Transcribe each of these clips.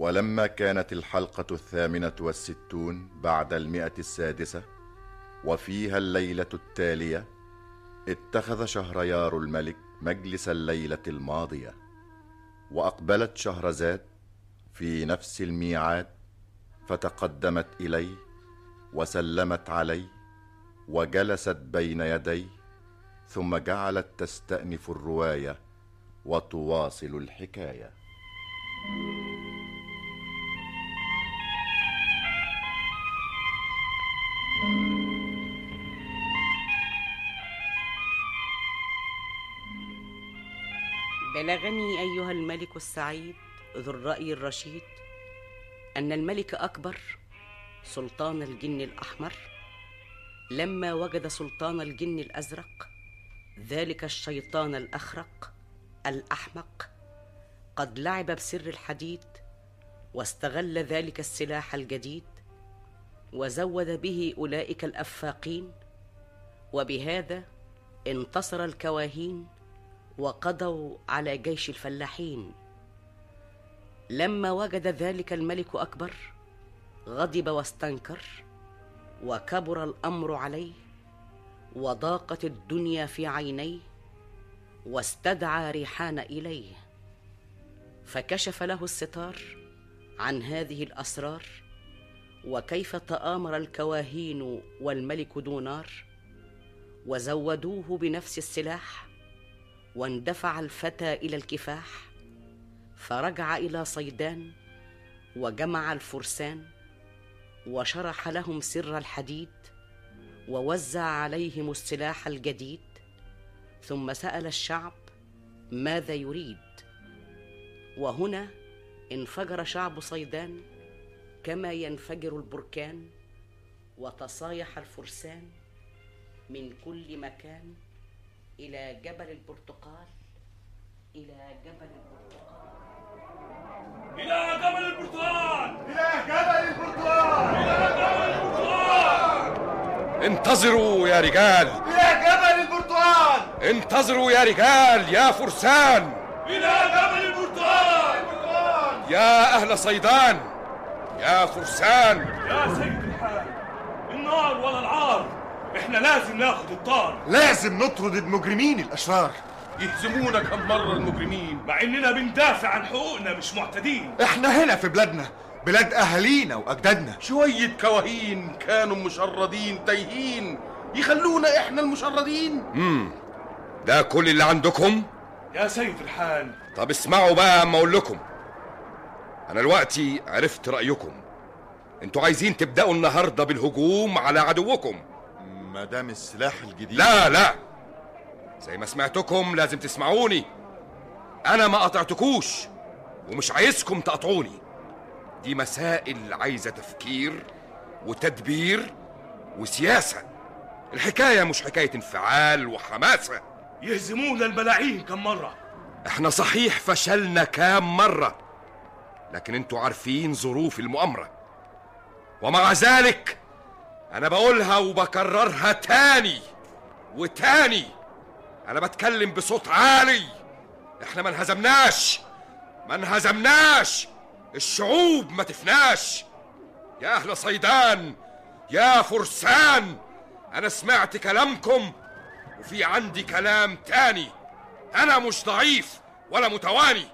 ولما كانت الحلقة الثامنة والستون بعد المئة السادسة وفيها الليلة التالية اتخذ شهريار الملك مجلس الليلة الماضية وأقبلت شهرزاد في نفس الميعاد فتقدمت إليه وسلمت عليه وجلست بين يديه ثم جعلت تستأنف الرواية وتواصل الحكايه بلغني ايها الملك السعيد ذو الراي الرشيد ان الملك اكبر سلطان الجن الاحمر لما وجد سلطان الجن الازرق ذلك الشيطان الاخرق الاحمق قد لعب بسر الحديد واستغل ذلك السلاح الجديد وزود به اولئك الافاقين وبهذا انتصر الكواهين وقضوا على جيش الفلاحين لما وجد ذلك الملك اكبر غضب واستنكر وكبر الامر عليه وضاقت الدنيا في عينيه واستدعى ريحان اليه فكشف له الستار عن هذه الاسرار وكيف تامر الكواهين والملك دونار وزودوه بنفس السلاح واندفع الفتى الى الكفاح فرجع الى صيدان وجمع الفرسان وشرح لهم سر الحديد ووزع عليهم السلاح الجديد ثم سال الشعب ماذا يريد وهنا انفجر شعب صيدان كما ينفجر البركان وتصايح الفرسان من كل مكان إلى جبل البرتقال إلى جبل البرتقال إلى جبل البرتقال إلى جبل البرتقال إلى جبل البرتقال انتظروا يا رجال إلى جبل البرتقال انتظروا يا رجال يا فرسان إلى جبل البرتقال يا أهل صيدان يا فرسان يا سيد الحال النار ولا العار احنا لازم ناخد الطار لازم نطرد المجرمين الأشرار يهزمونا كم مرة المجرمين مع اننا بندافع عن حقوقنا مش معتدين احنا هنا في بلادنا بلاد أهالينا وأجدادنا شوية كواهين كانوا مشردين تايهين يخلونا احنا المشردين امم ده كل اللي عندكم يا سيد الحال طب اسمعوا بقى اما اقول لكم انا دلوقتي عرفت رايكم انتوا عايزين تبداوا النهارده بالهجوم على عدوكم ما دام السلاح الجديد لا لا زي ما سمعتكم لازم تسمعوني انا ما قطعتكوش ومش عايزكم تقطعوني دي مسائل عايزه تفكير وتدبير وسياسه الحكايه مش حكايه انفعال وحماسه يهزمونا الملاعين كم مرة احنا صحيح فشلنا كام مرة لكن انتوا عارفين ظروف المؤامرة ومع ذلك انا بقولها وبكررها تاني وتاني انا بتكلم بصوت عالي احنا ما انهزمناش ما انهزمناش الشعوب ما تفناش يا اهل صيدان يا فرسان انا سمعت كلامكم وفي عندي كلام تاني انا مش ضعيف ولا متواني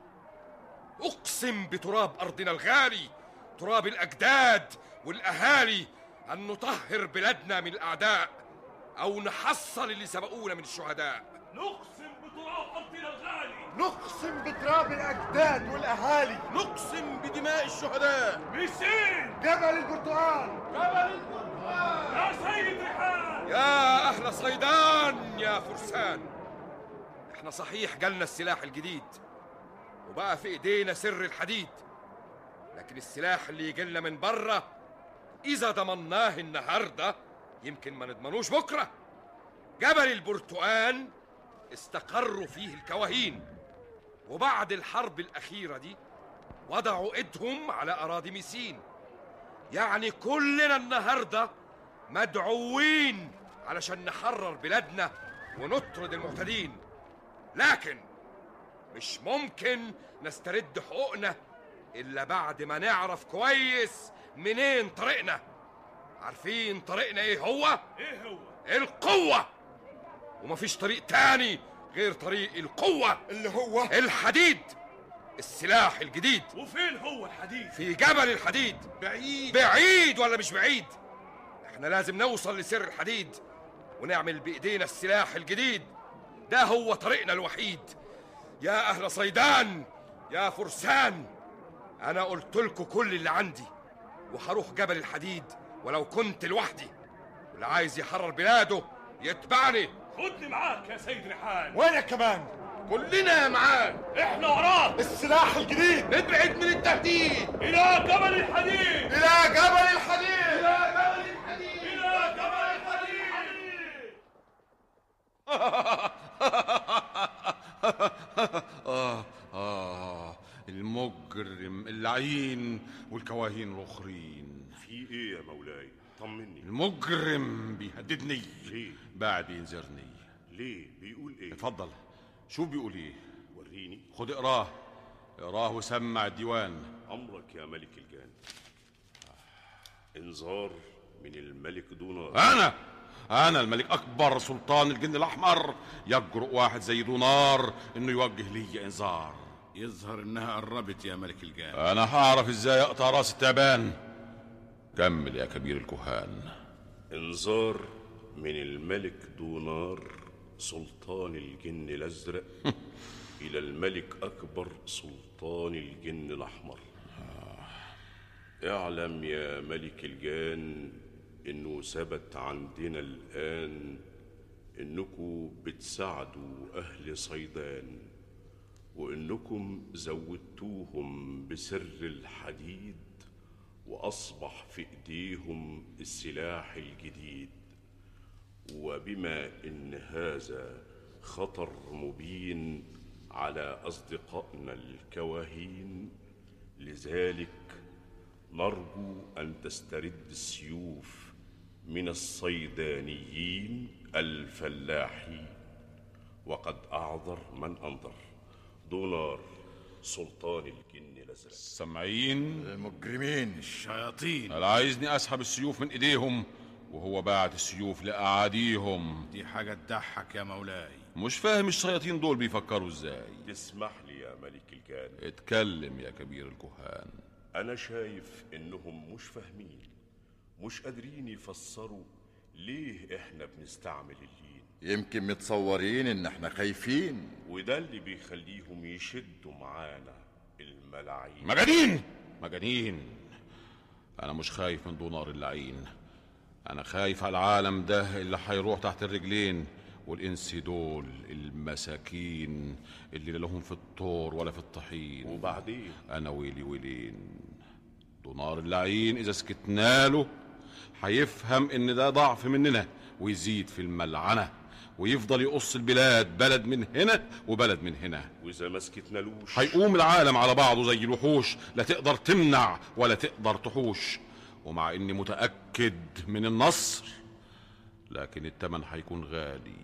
اقسم بتراب ارضنا الغالي تراب الاجداد والاهالي ان نطهر بلادنا من الاعداء او نحصل اللي سبقونا من الشهداء نقسم بتراب ارضنا الغالي نقسم بتراب الأجداد والأهالي نقسم بدماء الشهداء ميسين جبل البرتقال يا سيد الحال يا اهل صيدان يا فرسان احنا صحيح جالنا السلاح الجديد وبقى في ايدينا سر الحديد لكن السلاح اللي يجيلنا من بره اذا ضمناه النهارده يمكن ما نضمنوش بكره جبل البرتقال استقروا فيه الكواهين وبعد الحرب الاخيره دي وضعوا ايدهم على اراضي ميسين يعني كلنا النهارده مدعوين علشان نحرر بلادنا ونطرد المعتدين لكن مش ممكن نسترد حقوقنا إلا بعد ما نعرف كويس منين طريقنا عارفين طريقنا إيه هو؟ ايه هو القوة ومفيش طريق تاني غير طريق القوة اللي هو الحديد السلاح الجديد وفين هو الحديد في جبل الحديد بعيد بعيد ولا مش بعيد احنا لازم نوصل لسر الحديد ونعمل بايدينا السلاح الجديد ده هو طريقنا الوحيد يا اهل صيدان يا فرسان انا قلت لكم كل اللي عندي وهروح جبل الحديد ولو كنت لوحدي واللي عايز يحرر بلاده يتبعني خدني معاك يا سيد ريحان وانا كمان كلنا معاك احنا وراك السلاح الجديد نبعد من التهديد الى جبل الحديد الى جبل الحديد الى جبل الحديد آه آه المجرم اللعين والكواهين الأخرين في ايه يا مولاي طمني المجرم بيهددني ليه؟ بعد ينذرني ليه بيقول ايه اتفضل شوف بيقول ايه وريني خد اقراه اقراه وسمع الديوان امرك يا ملك الجان انذار من الملك دونار انا انا الملك اكبر سلطان الجن الاحمر يجرؤ واحد زي دونار انه يوجه لي انذار يظهر انها قربت يا ملك الجان انا هعرف ازاي اقطع راس التعبان كمل يا كبير الكهان انذار من الملك دونار سلطان الجن الازرق الى الملك اكبر سلطان الجن الاحمر اعلم يا ملك الجان انه ثبت عندنا الان انكم بتساعدوا اهل صيدان وانكم زودتوهم بسر الحديد واصبح في ايديهم السلاح الجديد وبما ان هذا خطر مبين على اصدقائنا الكواهين لذلك نرجو ان تسترد السيوف من الصيدانيين الفلاحين وقد اعذر من انظر دونار سلطان الجن الازرق سامعين المجرمين الشياطين انا عايزني اسحب السيوف من ايديهم وهو بعت السيوف لاعاديهم دي حاجة تضحك يا مولاي مش فاهم الشياطين دول بيفكروا ازاي تسمح لي يا ملك الجان اتكلم يا كبير الكهان أنا شايف إنهم مش فاهمين مش قادرين يفسروا ليه إحنا بنستعمل اللين يمكن متصورين ان احنا خايفين وده اللي بيخليهم يشدوا معانا الملاعين مجانين مجانين انا مش خايف من دونار اللعين انا خايف على العالم ده اللي هيروح تحت الرجلين والانس دول المساكين اللي لا لهم في الطور ولا في الطحين وبعدين انا ويلي ويلين دونار اللعين اذا سكتنا له هيفهم ان ده ضعف مننا ويزيد في الملعنه ويفضل يقص البلاد بلد من هنا وبلد من هنا وإذا ما سكتنالوش هيقوم العالم على بعضه زي الوحوش لا تقدر تمنع ولا تقدر تحوش ومع اني متاكد من النصر لكن التمن هيكون غالي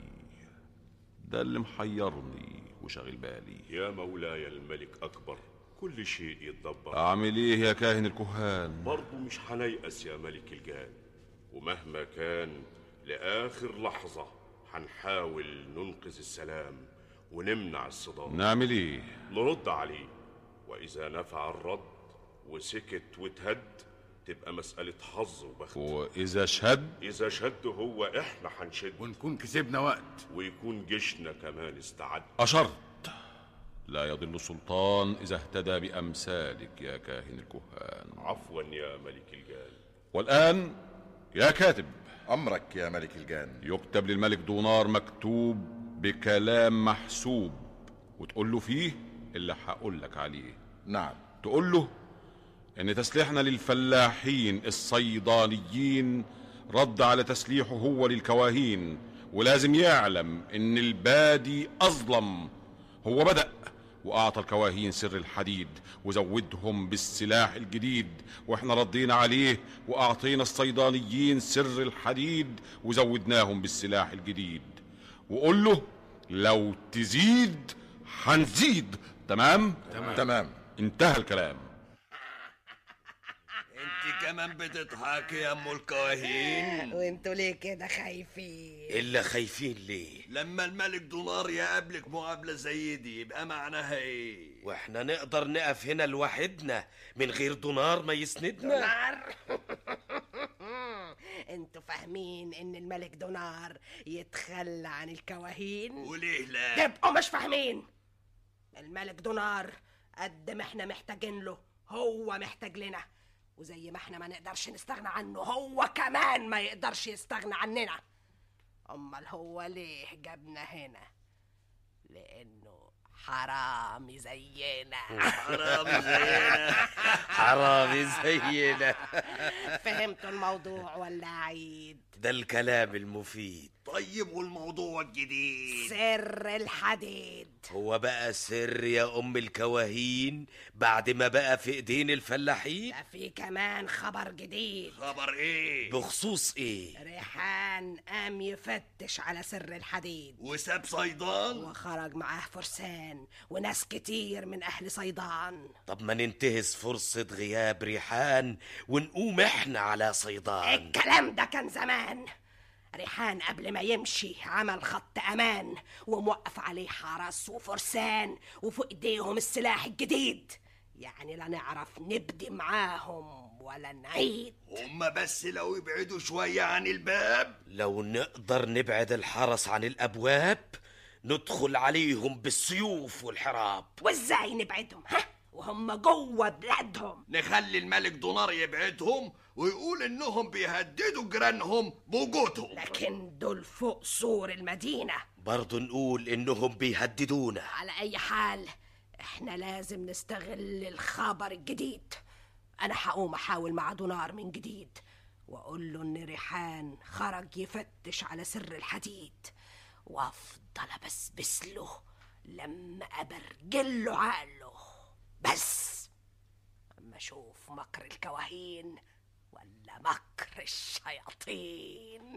ده اللي محيرني وشاغل بالي يا مولاي الملك أكبر كل شيء يتدبر اعمل ايه يا كاهن الكهان برضه مش هنيأس يا ملك الجان ومهما كان لآخر لحظة هنحاول ننقذ السلام ونمنع الصدام نعمل ايه نرد عليه وإذا نفع الرد وسكت وتهد تبقى مسألة حظ وبخت واذا شد إذا شد هو إحنا هنشد ونكون كسبنا وقت ويكون جيشنا كمان استعد اشرت لا يضل السلطان اذا اهتدى بامثالك يا كاهن الكهان عفوا يا ملك الجان والان يا كاتب امرك يا ملك الجان يكتب للملك دونار مكتوب بكلام محسوب وتقول له فيه اللي هقول لك عليه نعم تقول له ان تسليحنا للفلاحين الصيدانيين رد على تسليحه هو للكواهين ولازم يعلم ان البادي اظلم هو بدأ واعطى الكواهين سر الحديد وزودهم بالسلاح الجديد واحنا ردينا عليه واعطينا الصيدانيين سر الحديد وزودناهم بالسلاح الجديد وقول له لو تزيد هنزيد تمام تمام انتهى الكلام كمان بتضحك يا ام الكواهين وانتوا ليه كده خايفين الا خايفين ليه لما الملك دولار يقابلك مقابله زي دي يبقى معناها ايه واحنا نقدر نقف هنا لوحدنا من غير دونار ما يسندنا دولار انتوا فاهمين ان الملك دونار يتخلى عن الكواهين وليه لا تبقوا مش فاهمين الملك دونار قد ما احنا محتاجين له هو محتاج لنا وزي ما احنا ما نقدرش نستغنى عنه هو كمان ما يقدرش يستغنى عننا امال هو ليه جابنا هنا لانه حرامي زينا حرامي زينا حرامي زينا فهمتوا الموضوع ولا عيد ده الكلام المفيد طيب والموضوع الجديد سر الحديد هو بقى سر يا ام الكواهين بعد ما بقى في ايدين الفلاحين ده في كمان خبر جديد خبر ايه بخصوص ايه ريحان قام يفتش على سر الحديد وساب صيدان وخرج معاه فرسان وناس كتير من اهل صيدان طب ما ننتهز فرصة غياب ريحان ونقوم احنا على صيدان الكلام ده كان زمان ريحان قبل ما يمشي عمل خط امان وموقف عليه حرس وفرسان وفوق ايديهم السلاح الجديد يعني لا نعرف نبدي معاهم ولا نعيد هما بس لو يبعدوا شوية عن الباب لو نقدر نبعد الحرس عن الابواب ندخل عليهم بالسيوف والحراب وازاي نبعدهم ها وهم جوه بلادهم نخلي الملك دونار يبعدهم ويقول انهم بيهددوا جيرانهم بوجودهم لكن دول فوق سور المدينة برضو نقول انهم بيهددونا على أي حال احنا لازم نستغل الخبر الجديد أنا هقوم أحاول مع دونار من جديد وأقول له إن ريحان خرج يفتش على سر الحديد وأفضل أبسبس له لما أبرجل له عقله بس أما أشوف مكر الكواهين ولا مكر الشياطين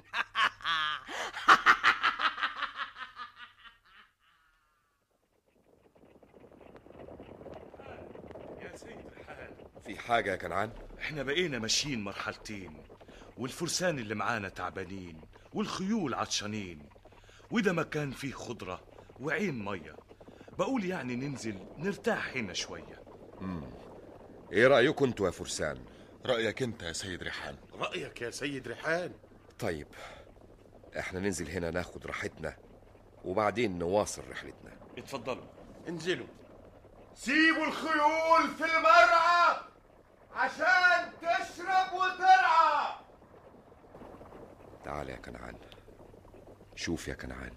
يا سيد ريحان في حاجة يا كنعان احنا بقينا ماشيين مرحلتين والفرسان اللي معانا تعبانين والخيول عطشانين وده مكان فيه خضرة وعين مية بقول يعني ننزل نرتاح هنا شوية ايه رأيكم انتوا يا فرسان رأيك انت يا سيد ريحان رأيك يا سيد ريحان طيب احنا ننزل هنا ناخد راحتنا وبعدين نواصل رحلتنا اتفضلوا انزلوا سيبوا الخيول في المرعى عشان تشرب وترعى تعال يا كنعان شوف يا كنعان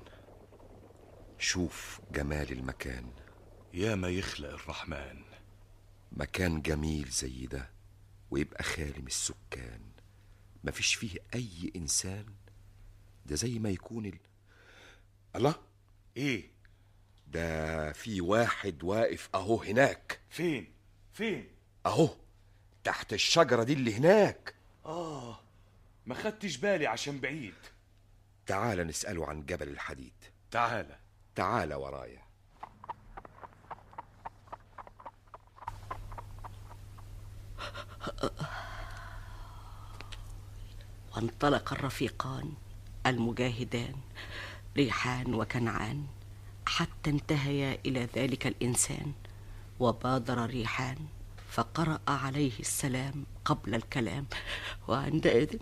شوف جمال المكان يا ما يخلق الرحمن مكان جميل زي ده ويبقى خالي من السكان مفيش فيه أي إنسان ده زي ما يكون ال... الله ايه ده في واحد واقف أهو هناك فين فين أهو تحت الشجرة دي اللي هناك اه ما خدتش بالي عشان بعيد تعال نسأله عن جبل الحديد تعالى تعال ورايا وانطلق الرفيقان المجاهدان ريحان وكنعان حتى انتهيا الى ذلك الانسان وبادر ريحان فقرا عليه السلام قبل الكلام وعندئذ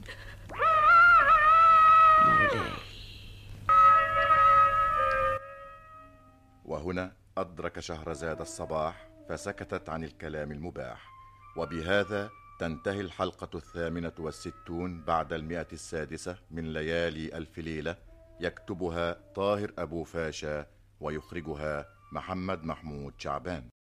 مولاي وهنا أدرك شهرزاد الصباح فسكتت عن الكلام المباح وبهذا تنتهي الحلقة الثامنة والستون بعد المئة السادسة من ليالي ألف ليلة يكتبها طاهر أبو فاشا ويخرجها محمد محمود شعبان